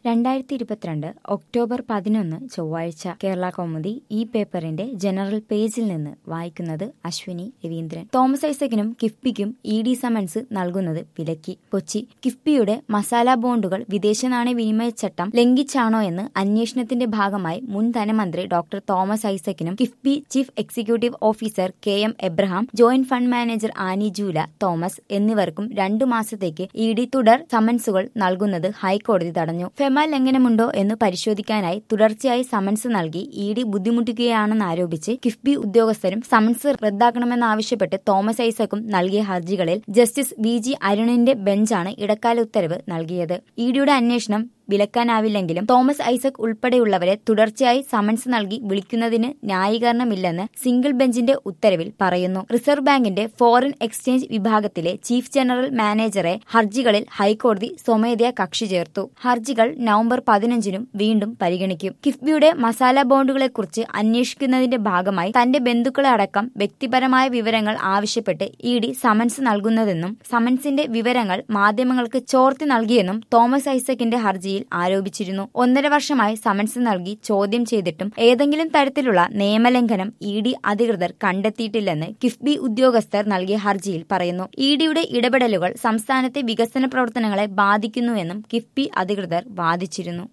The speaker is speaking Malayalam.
രണ്ടായിരത്തി ഇരുപത്തിരണ്ട് ഒക്ടോബർ പതിനൊന്ന് ചൊവ്വാഴ്ച കേരള കൗമുദി ഈ പേപ്പറിന്റെ ജനറൽ പേജിൽ നിന്ന് വായിക്കുന്നത് അശ്വിനി രവീന്ദ്രൻ തോമസ് ഐസക്കിനും കിഫ്ബിക്കും ഇ ഡി സമൻസ് നൽകുന്നത് വിലക്കി കൊച്ചി കിഫ്ബിയുടെ മസാല ബോണ്ടുകൾ വിദേശ നാണയ വിനിമയ ചട്ടം ലംഘിച്ചാണോ എന്ന് അന്വേഷണത്തിന്റെ ഭാഗമായി മുൻ ധനമന്ത്രി ഡോക്ടർ തോമസ് ഐസക്കിനും KIIFB chief executive officer K M Abraham joint fund manager Annie Jula Thomas എന്നിവർക്കും രണ്ടു മാസത്തേക്ക് ഇ ഡി തുടർ സമൻസുകൾ നൽകുന്നത് ഹൈക്കോടതി തടഞ്ഞു ഫെമ ലംഘനമുണ്ടോ എന്ന് പരിശോധിക്കാനായി തുടർച്ചയായി സമൻസ് നൽകി ഇ ഡി ബുദ്ധിമുട്ടിക്കുകയാണെന്നാരോപിച്ച് കിഫ്ബി ഉദ്യോഗസ്ഥരും സമൻസ് റദ്ദാക്കണമെന്നാവശ്യപ്പെട്ട് തോമസ് ഐസക്കും നൽകിയ ഹർജികളിൽ ജസ്റ്റിസ് വി ജി അരുണിന്റെ ബെഞ്ചാണ് ഇടക്കാല ഉത്തരവ് നൽകിയത് ഇ ഡിയുടെ അന്വേഷണം വിലക്കാനാവില്ലെങ്കിലും തോമസ് ഐസക് ഉൾപ്പെടെയുള്ളവരെ തുടർച്ചയായി സമൻസ് നൽകി വിളിക്കുന്നതിന് ന്യായീകരണമില്ലെന്ന് സിംഗിൾ ബെഞ്ചിന്റെ ഉത്തരവിൽ പറയുന്നു റിസർവ് ബാങ്കിന്റെ ഫോറിൻ എക്സ്ചേഞ്ച് വിഭാഗത്തിലെ ചീഫ് ജനറൽ മാനേജറെ ഹർജികളിൽ ഹൈക്കോടതി സ്വമേധയാ കക്ഷി ചേർത്തു ഹർജികൾ നവംബർ പതിനഞ്ചിനും വീണ്ടും പരിഗണിക്കും കിഫ്ബിയുടെ മസാല ബോണ്ടുകളെക്കുറിച്ച് അന്വേഷിക്കുന്നതിന്റെ ഭാഗമായി തന്റെ ബന്ധുക്കളെ അടക്കം വ്യക്തിപരമായ വിവരങ്ങൾ ആവശ്യപ്പെട്ട് ഇ ഡി സമൻസ് നൽകുന്നതെന്നും സമൻസിന്റെ വിവരങ്ങൾ മാധ്യമങ്ങൾക്ക് ചോർത്തി നൽകിയെന്നും തോമസ് ഐസക്കിന്റെ ഹർജിയിൽ ആരോപിച്ചിരുന്നു ഒന്നര വർഷമായി സമൻസ് നൽകി ചോദ്യം ചെയ്തിട്ടും ഏതെങ്കിലും തരത്തിലുള്ള നിയമലംഘനം ഇ ഡി അധികൃതർ കണ്ടെത്തിയിട്ടില്ലെന്ന് കിഫ്ബി ഉദ്യോഗസ്ഥർ നൽകിയ ഹർജിയിൽ പറയുന്നു ഇ ഡിയുടെ ഇടപെടലുകൾ സംസ്ഥാനത്തെ വികസന പ്രവർത്തനങ്ങളെ ബാധിക്കുന്നുവെന്നും കിഫ്ബി അധികൃതർ വാദിച്ചിരുന്നു